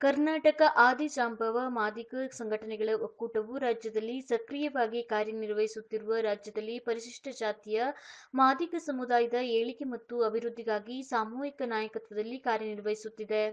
ಕರ್ನಾಟಕ ಆದಿಜಾಂಬವ ಮಾದಿಗ ಸಂಘಟನೆಗಳ ಒಕ್ಕೂಟವು ರಾಜ್ಯದಲ್ಲಿ ಸಕ್ರಿಯವಾಗಿ ಕಾರ್ಯನಿರ್ವಹಿಸುತ್ತಿರುವ ರಾಜ್ಯದಲ್ಲಿ ಪರಿಶಿಷ್ಟ ಜಾತಿಯ ಮಾದಿಗ ಸಮುದಾಯದ ಏಳಿಗೆ ಮತ್ತು ಅಭಿವೃದ್ಧಿಗಾಗಿ ಸಾಮೂಹಿಕ ನಾಯಕತ್ವದಲ್ಲಿ ಕಾರ್ಯನಿರ್ವಹಿಸುತ್ತಿದೆ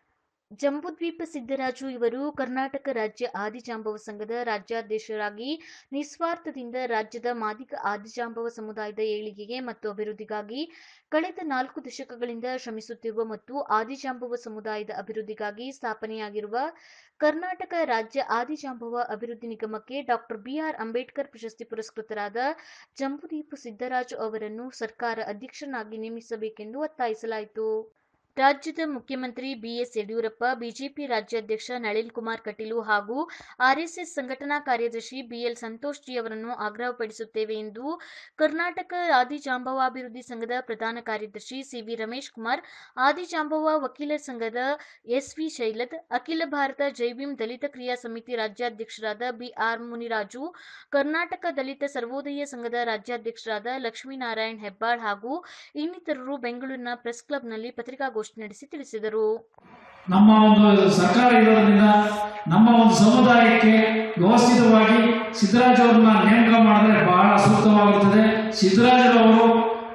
ಜಂಬೂದ್ವೀಪ ಸಿದ್ದರಾಜು ಇವರು ಕರ್ನಾಟಕ ರಾಜ್ಯ ಆದಿಜಾಂಬವ ಸಂಘದ ರಾಜ್ಯಾಧ್ಯಕ್ಷರಾಗಿ ನಿಸ್ವಾರ್ಥದಿಂದ ರಾಜ್ಯದ ಮಾದಿಗ ಆದಿಜಾಂಬವ ಸಮುದಾಯದ ಏಳಿಗೆಗೆ ಮತ್ತು ಅಭಿವೃದ್ಧಿಗಾಗಿ ಕಳೆದ ನಾಲ್ಕು ದಶಕಗಳಿಂದ ಶ್ರಮಿಸುತ್ತಿರುವ ಮತ್ತು ಆದಿಜಾಂಬವ ಸಮುದಾಯದ ಅಭಿವೃದ್ಧಿಗಾಗಿ ಸ್ಥಾಪನೆಯಾಗಿರುವ ಕರ್ನಾಟಕ ರಾಜ್ಯ ಆದಿಜಾಂಬವ ಅಭಿವೃದ್ಧಿ ನಿಗಮಕ್ಕೆ ಡಾಕ್ಟರ್ ಬಿಆರ್ ಅಂಬೇಡ್ಕರ್ ಪ್ರಶಸ್ತಿ ಪುರಸ್ಕೃತರಾದ ಜಂಬೂದೀಪ ಸಿದ್ದರಾಜು ಅವರನ್ನು ಸರ್ಕಾರ ಅಧ್ಯಕ್ಷರನ್ನಾಗಿ ನೇಮಿಸಬೇಕೆಂದು ಒತ್ತಾಯಿಸಲಾಯಿತು ರಾಜ್ಯದ ಮುಖ್ಯಮಂತ್ರಿ ಬಿಎಸ್ ಯಡಿಯೂರಪ್ಪ ಬಿಜೆಪಿ ರಾಜ್ಯಾಧ್ಯಕ್ಷ ನಳಿನ್ ಕುಮಾರ್ ಕಟೀಲು ಹಾಗೂ ಆರ್ಎಸ್ಎಸ್ ಸಂಘಟನಾ ಕಾರ್ಯದರ್ಶಿ ಬಿಎಲ್ ಸಂತೋಷ್ ಜಿ ಅವರನ್ನು ಆಗ್ರಹಪಡಿಸುತ್ತೇವೆ ಎಂದು ಕರ್ನಾಟಕ ಆದಿಜಾಂಬವಾಭಿವೃದ್ಧಿ ಸಂಘದ ಪ್ರಧಾನ ಕಾರ್ಯದರ್ಶಿ ಸಿವಿ ರಮೇಶ್ ಕುಮಾರ್ ಆದಿಜಾಂಬವ ವಕೀಲರ ಸಂಘದ ಎಸ್ವಿ ಶೈಲದ್ ಅಖಿಲ ಭಾರತ ಜೈಭೀಮ್ ದಲಿತ ಕ್ರಿಯಾ ಸಮಿತಿ ರಾಜ್ಯಾಧ್ಯಕ್ಷರಾದ ಬಿಆರ್ ಮುನಿರಾಜು ಕರ್ನಾಟಕ ದಲಿತ ಸರ್ವೋದಯ ಸಂಘದ ರಾಜ್ಯಾಧ್ಯಕ್ಷರಾದ ಲಕ್ಷ್ಮೀನಾರಾಯಣ್ ಹೆಬ್ಬಾಳ್ ಹಾಗೂ ಇನ್ನಿತರರು ಬೆಂಗಳೂರಿನ ಪ್ರೆಸ್ ಕ್ಲಬ್ನಲ್ಲಿ ಪತ್ರಿಕಾಗೋಷ್ಠಿ ನಡೆಸಿ ತಿಳಿಸಿದರು ನಮ್ಮ ಒಂದು ಸರ್ಕಾರ ಇರೋದ್ರಿಂದ ನಮ್ಮ ಒಂದು ಸಮುದಾಯಕ್ಕೆ ವ್ಯವಸ್ಥಿತವಾಗಿ ಸಿದ್ದರಾಜವ್ರನ್ನ ನೇಮಕ ಮಾಡಿದ್ರೆ ಬಹಳ ಸೂಕ್ತವಾಗಿರ್ತದೆ ಸಿದ್ದರಾಜರವರು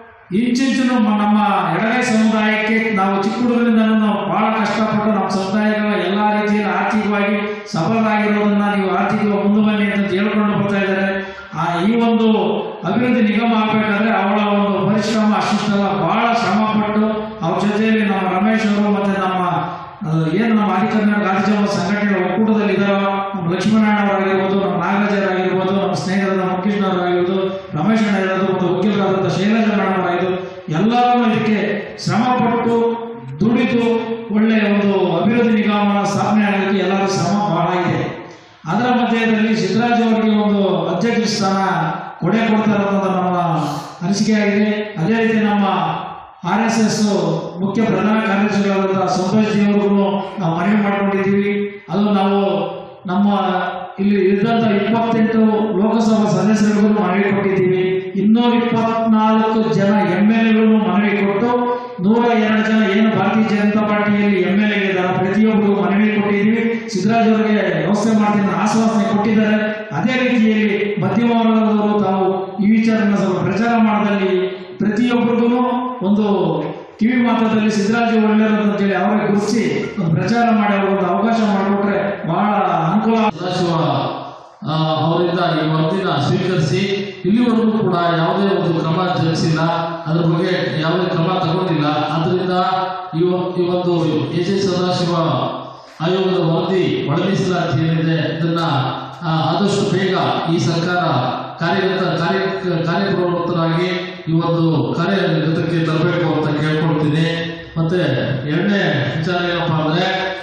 ಇಂಚಿಂಚು ನಮ್ಮ ಎಡಗೈ ಸಮುದಾಯಕ್ಕೆ ನಾವು ಚಿಕ್ಕ ಹುಡುಗರಿಂದ ನಾವು ಬಹಳ ಕಷ್ಟಪಟ್ಟು ನಮ್ಮ ಸಮುದಾಯಗಳ ಎಲ್ಲ ರೀತಿಯಲ್ಲಿ ಆರ್ಥಿಕವಾಗಿ ಸಬಲರಾಗಿರೋದನ್ನ ನೀವು ಆರ್ಥಿಕವಾಗಿ ಮುಂದೆ ಬನ್ನಿ ಅಂತ ಹೇಳ್ಕೊಂಡು ಬರ್ತಾ ಇದ್ದಾರೆ ಆ ಈ ಒಂದು ಅಭಿವೃದ್ಧಿ ನಿಗಮ ಆಗಬೇಕಾದ್ರೆ ಅವಳ ಒಂದು ಪರಿಶ್ರಮ ಅಷ್ಟಿಷ್ಟಲ್ಲ ಬಹಳ ಶ್ರಮಪಟ್ಟು ಅವ್ರ ಜೊತೆಯಲ್ಲಿ ನಮ್ಮ ರಮೇಶ್ ಅವರು ಮತ್ತೆ ನಮ್ಮ ಅದು ಏನು ನಮ್ಮ ಆದಿಕರ್ನಾಟಕ ಆದಿಜಾಮ ಸಂಘಟನೆಗಳ ಒಕ್ಕೂಟದಲ್ಲಿ ಇದ್ದಾರೋ ನಮ್ಮ ಲಕ್ಷ್ಮೀನಾರಾಯಣ ಅವರಾಗಿರ್ಬೋದು ನಮ್ಮ ನಾಗರಾಜರಾಗಿರ್ಬೋದು ನಮ್ಮ ಸ್ನೇಹಿತರಾದ ಮುಖೇಶ್ ಅವರಾಗಿರ್ಬೋದು ರಮೇಶ್ ಅಣ್ಣ ಇರೋದು ಮತ್ತು ವಕೀಲರಾದಂಥ ಶೈಲಜಾ ಮೇಡಮ್ ಅವರಾಗಿದ್ದು ಎಲ್ಲರೂ ಇದಕ್ಕೆ ಶ್ರಮಪಟ್ಟು ದುಡಿದು ಒಳ್ಳೆಯ ಒಂದು ಅಭಿವೃದ್ಧಿ ನಿಗಮನ ಸ್ಥಾಪನೆ ಆಗೋದಕ್ಕೆ ಎಲ್ಲರ ಶ್ರಮ ಬಹಳ ಇದೆ ಅದರ ಮಧ್ಯದಲ್ಲಿ ಸಿದ್ದರಾಜ್ ಅವರಿಗೆ ಒಂದು ಅಧ್ಯಕ್ಷ ಸ್ಥಾನ ಕೊಡೆ ಕೊಡ್ತಾರೆ ಅನ್ನೋದು ನಮ್ಮ ಅನಿಸಿಕೆ ಆಗಿದೆ ಅದೇ ರೀತಿ ನಮ್ಮ ಆರ್ ಎಸ್ ಎಸ್ ಮುಖ್ಯ ಪ್ರಧಾನ ಕಾರ್ಯದರ್ಶಿಗಳಾದಂಥ ಸಂತೋಷ್ ಜಿ ಅವ್ರಿಗೂ ನಾವು ಮನವಿ ಮಾಡ್ಕೊಂಡಿದ್ದೀವಿ ಅದು ನಾವು ನಮ್ಮ ಇಲ್ಲಿ ಇದ್ದಂಥ ಇಪ್ಪತ್ತೆಂಟು ಲೋಕಸಭಾ ಸದಸ್ಯರಿಗೂ ಮನವಿ ಕೊಟ್ಟಿದ್ದೀವಿ ಇನ್ನೂರ ಇಪ್ಪತ್ನಾಲ್ಕು ಜನ ಎಮ್ ಎಲ್ ಎಗಳನ್ನು ಮನವಿ ಕೊಟ್ಟು ನೂರ ಎರಡು ಜನ ಏನು ಭಾರತೀಯ ಜನತಾ ಪಾರ್ಟಿಯಲ್ಲಿ ಎಮ್ ಎಲ್ ಎ ಇದ್ದಾರೆ ಪ್ರತಿಯೊಬ್ಬರು ಮನವಿ ಕೊಟ್ಟಿದ್ದೀವಿ ಸಿದ್ದರಾಜ್ ಅವರಿಗೆ ವ್ಯವಸ್ಥೆ ಮಾಡ್ತೀನಿ ಅನ್ನೋ ಆಶ್ವಾಸನೆ ಕೊಟ್ಟಿದ್ದಾರೆ ಅದೇ ರೀತಿಯಲ್ಲಿ ಮಧ್ಯಮ ವರ್ಗದವರು ತಾವು ಈ ವಿಚಾರನ ಸ್ವಲ್ಪ ಪ್ರಚಾರ ಮಾಡದಲ್ಲಿ ಪ್ರತಿಯೊಬ್ಬರಿಗೂ ಒಂದು ಕಿವಿ ಮಾತ್ರದಲ್ಲಿ ಸಿದ್ದರಾಜ್ ಒಳ್ಳೆಯವರು ಅಂತೇಳಿ ಅವರಿಗೆ ಗುರುತಿಸಿ ಒಂದು ಪ್ರಚಾರ ಮಾಡಿ ಅವ್ರಿಗೆ ಒಂದು ಅವಕಾಶ ಮಾಡಿಕೊಟ್ರೆ ಬಹಳ ಅನುಕೂಲ ಸದಾಶಿವ ಆ, ಅವರಿಂದ ಈ ವರದಿನ ಸ್ವೀಕರಿಸಿ ಇಲ್ಲಿವರೆಗೂ ಕೂಡ ಯಾವುದೇ ಒಂದು ಕ್ರಮ ಜರುಗಿಸಿಲ್ಲ ಅದ್ರ ಬಗ್ಗೆ ಯಾವುದೇ ಕ್ರಮ ತಗೊಂಡಿಲ್ಲ ಆದ್ದರಿಂದ ಈ ಒ- ಈ ಒಂದು ಎ ಜೆ ಸದಾಶಿವ ಆಯೋಗದ ವರದಿ ಒಳಗಿಸಲಾತಿ ಏನಿದೆ ಇದನ್ನ ಆ, ಆದಷ್ಟು ಬೇಗ ಈ ಸರ್ಕಾರ ಕಾರ್ಯಗತ ಕಾರ್ಯ ಕಾರ್ಯಪ್ರವೃತ್ತರಾಗಿ ಈ ಒಂದು ಕಾರ್ಯಗತಕ್ಕೆ ತರಬೇಕು ಅಂತ ಕೇಳ್ಕೊಳ್ತೀನಿ ಮತ್ತೆ ಎರಡನೇ ವಿಚಾರ ಏನಪ್ಪಾ ಅಂದ್ರೆ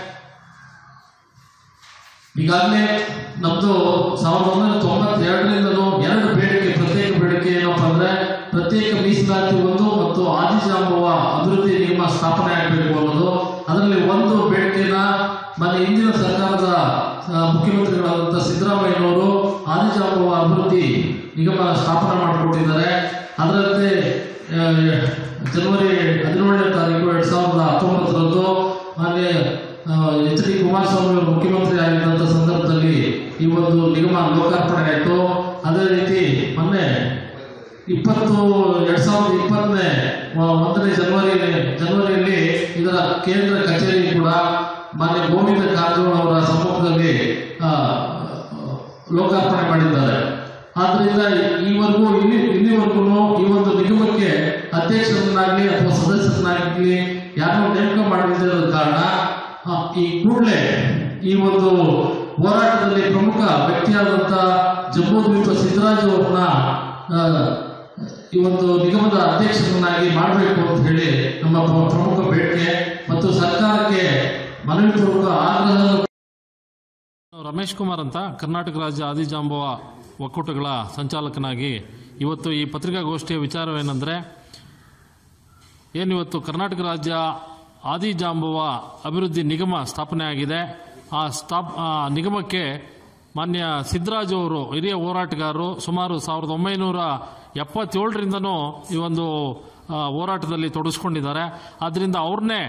ಈಗಾಗಲೇ ನಮ್ದು ಸಾವಿರದ ಒಂಬೈನೂರ ತೊಂಬತ್ತೆರಡರಿಂದಲೂ ಎರಡು ಬೇಡಿಕೆ ಪ್ರತ್ಯೇಕ ಬೇಡಿಕೆ ಏನಪ್ಪ ಅಂದ್ರೆ ಪ್ರತ್ಯೇಕ ಮೀಸಲಾತಿ ಒಂದು ಮತ್ತು ಆದಿಜಾಂಬವ ಅಭಿವೃದ್ಧಿ ನಿಗಮ ಸ್ಥಾಪನೆ ಆಗಬೇಕು ಅನ್ನೋದು ಅದರಲ್ಲಿ ಒಂದು ಬೇಡಿಕೆನ ಮೊನ್ನೆ ಹಿಂದಿನ ಸರ್ಕಾರದ ಆ, ಮುಖ್ಯಮಂತ್ರಿಗಳಾದಂಥ ಸಿದ್ದರಾಮಯ್ಯನವರು ಆದಿಜಾಂಬವ ಅಭಿವೃದ್ಧಿ ನಿಗಮ ಸ್ಥಾಪನೆ ಮಾಡಿಕೊಟ್ಟಿದ್ದಾರೆ ಅದರಂತೆ ಆ, ಜನವರಿ ಹದಿನೇಳನೇ ತಾರೀಕು ಎರಡ್ ಸಾವಿರದ ಹತ್ತೊಂಬತ್ತರಂದು ಮಾನ್ಯ ಎಚ್ ಡಿ ಕುಮಾರಸ್ವಾಮಿ ಅವರು ಮುಖ್ಯಮಂತ್ರಿ ಆಗಿದ್ದಂಥ ಸಂದರ್ಭದಲ್ಲಿ ಈ ಒಂದು ನಿಗಮ ಲೋಕಾರ್ಪಣೆ ಆಯಿತು ಅದೇ ರೀತಿ ಮೊನ್ನೆ ಇಪ್ಪತ್ತು ಎರಡ್ ಸಾವಿರದ ಇಪ್ಪತ್ತನೇ ಒಂದನೇ ಜನವರಿ ಜನವರಿಯಲ್ಲಿ ಇದರ ಕೇಂದ್ರ ಕಚೇರಿ ಕೂಡ ಮಾನ್ಯ ಗೋವಿಂದ ಕಾರಜೋಳ ಅವರ ಸಮ್ಮುಖದಲ್ಲಿ ಆ, ಲೋಕಾರ್ಪಣೆ ಮಾಡಿದ್ದಾರೆ ಆದ್ರಿಂದ ಈವರೆಗೂ ಇಲ್ಲಿ ಇಲ್ಲಿವರೆಗೂ ಈ ಒಂದು ನಿಗಮಕ್ಕೆ ಅಧ್ಯಕ್ಷರನ್ನಾಗಲಿ ಅಥವಾ ಸದಸ್ಯರನ್ನಾಗಲಿ ಯಾರನ್ನೂ ನೇಮಕ ಮಾಡದಿರೋ ಕಾರಣ ಆ, ಈ ಕೂಡಲೇ ಈ ಒಂದು ಹೋರಾಟದಲ್ಲಿ ಪ್ರಮುಖ ವ್ಯಕ್ತಿಯಾದಂಥ ಜಂಬೂದ್ವೀಪ ಸಿದ್ದರಾಜು ಅವ್ರನ್ನ ಆ, ಈ ಒಂದು ನಿಗಮದ ಅಧ್ಯಕ್ಷರನ್ನಾಗಿ ಮಾಡಬೇಕು ಅಂತ ಹೇಳಿ ನಮ್ಮ ಪ್ರ- ಪ್ರಮುಖ ಬೇಡಿಕೆ ಮತ್ತು ಸರ್ಕಾರಕ್ಕೆ ಮನವಿ ಪೂರ್ವಕ ಆಗ್ರಹ ರಮೇಶ್ ಕುಮಾರ್ ಅಂತ ಕರ್ನಾಟಕ ರಾಜ್ಯ ಆದಿಜಾಂಬವ ಒಕ್ಕೂಟಗಳ ಸಂಚಾಲಕನಾಗಿ ಇವತ್ತು ಈ ಪತ್ರಿಕಾಗೋಷ್ಠಿಯ ವಿಚಾರವೇನೆಂದರೆ ಏನಿವತ್ತು ಕರ್ನಾಟಕ ರಾಜ್ಯ ಆದಿಜಾಂಬವ ಅಭಿವೃದ್ಧಿ ನಿಗಮ ಸ್ಥಾಪನೆ ಆಗಿದೆ ಆ ಸ್ಥಾಪ್ ಆ ನಿಗಮಕ್ಕೆ ಮಾನ್ಯ ಸಿದ್ದರಾಜು ಅವರು ಹಿರಿಯ ಹೋರಾಟಗಾರರು ಸುಮಾರು ಸಾವಿರದ ಒಂಬೈನೂರ ಎಪ್ಪತ್ತೇಳರಿಂದನೂ ಈ ಒಂದು ಆ, ಹೋರಾಟದಲ್ಲಿ ತೊಡಗಿಸ್ಕೊಂಡಿದ್ದಾರೆ ಆದ್ದರಿಂದ ಅವ್ರನ್ನೇ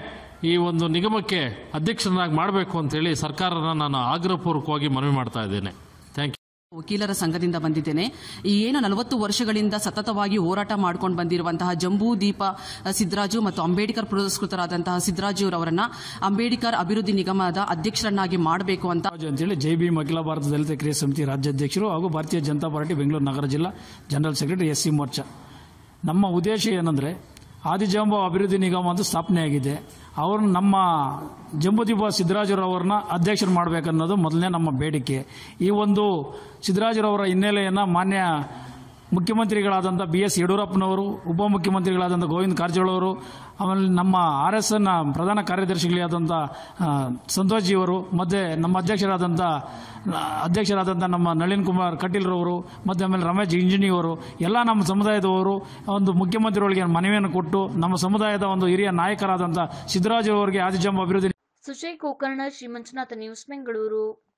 ಈ ಒಂದು ನಿಗಮಕ್ಕೆ ಅಧ್ಯಕ್ಷರನ್ನಾಗಿ ಮಾಡಬೇಕು ಅಂತೇಳಿ ಸರ್ಕಾರನ ನಾನು ಆಗ್ರಹಪೂರ್ವಕವಾಗಿ ಮನವಿ ಮಾಡ್ತಾ ಇದ್ದೇನೆ ಥ್ಯಾಂಕ್ ಯು ವಕೀಲರ ಸಂಘದಿಂದ ಬಂದಿದ್ದೇನೆ ಈ ಏನು ನಲವತ್ತು ವರ್ಷಗಳಿಂದ ಸತತವಾಗಿ ಹೋರಾಟ ಮಾಡ್ಕೊಂಡು ಬಂದಿರುವಂತಹ ಜಂಬೂ ದೀಪ ಸಿದ್ದರಾಜು ಮತ್ತು ಅಂಬೇಡ್ಕರ್ ಪುರಸ್ಕೃತರಾದಂತಹ ಸಿದ್ದರಾಜುರವರನ್ನ ಅಂಬೇಡ್ಕರ್ ಅಭಿವೃದ್ಧಿ ನಿಗಮದ ಅಧ್ಯಕ್ಷರನ್ನಾಗಿ ಮಾಡಬೇಕು ಅಂತ ರಾಜು ಅಂತೇಳಿ ಜೈ ಭೀಮ್ ಅಖಿಲ ಭಾರತ ದಲಿತ ಕ್ರಿಯಾ ಸಮಿತಿ ರಾಜ್ಯಾಧ್ಯಕ್ಷರು ಹಾಗೂ ಭಾರತೀಯ ಜನತಾ ಪಾರ್ಟಿ ಬೆಂಗಳೂರು ನಗರ ಜಿಲ್ಲಾ general secretary S C Morcha ನಮ್ಮ ಉದ್ದೇಶ ಏನಂದರೆ ಆದಿಜಾಂಬ ಅಭಿವೃದ್ಧಿ ನಿಗಮ ಅಂತ ಸ್ಥಾಪನೆಯಾಗಿದೆ ಅವರು ನಮ್ಮ ಜಂಬುದೀಪ ಸಿದ್ದರಾಜರವ್ರನ್ನ ಅಧ್ಯಕ್ಷರು ಮಾಡಬೇಕನ್ನೋದು ಮೊದಲನೇ ನಮ್ಮ ಬೇಡಿಕೆ ಈ ಒಂದು ಸಿದ್ದರಾಜರವರ ಹಿನ್ನೆಲೆಯನ್ನು ಮಾನ್ಯ ಮುಖ್ಯಮಂತ್ರಿಗಳಾದಂಥ ಬಿ ಎಸ್ ಯಡಿಯೂರಪ್ಪನವರು ಉಪಮುಖ್ಯಮಂತ್ರಿಗಳಾದಂಥ ಗೋವಿಂದ ಕಾರಜೋಳ ಅವರು ಆಮೇಲೆ ನಮ್ಮ ಆರ್ ಎಸ್ ಎನ್ನ ಪ್ರಧಾನ ಕಾರ್ಯದರ್ಶಿಗಳಾದಂಥ ಆ, ಸಂತೋಷ್ ಜಿಯವರು ಮತ್ತು ನಮ್ಮ ಅಧ್ಯಕ್ಷರಾದಂಥ ಅಧ್ಯಕ್ಷರಾದಂಥ ನಮ್ಮ ನಳಿನ್ ಕುಮಾರ್ ಕಟೀಲ್ರವರು ಮತ್ತು ಆಮೇಲೆ ರಮೇಶ್ ಇಂಜಿನಿಯವರು ಎಲ್ಲ ನಮ್ಮ ಸಮುದಾಯದವರು ಒಂದು ಮುಖ್ಯಮಂತ್ರಿಗಳಿಗೆ ಮನವಿಯನ್ನು ಕೊಟ್ಟು ನಮ್ಮ ಸಮುದಾಯದ ಒಂದು ಹಿರಿಯ ನಾಯಕರಾದಂಥ ಸಿದ್ದರಾಜು ಅವರಿಗೆ ಆದಿಜಾಂಬ ಅಭಿವೃದ್ಧಿ ಸುಜಯ್ ಗೋಕರ್ಣ ಶ್ರೀ ಮಂಜುನಾಥ ನ್ಯೂಸ್ ಬೆಂಗಳೂರು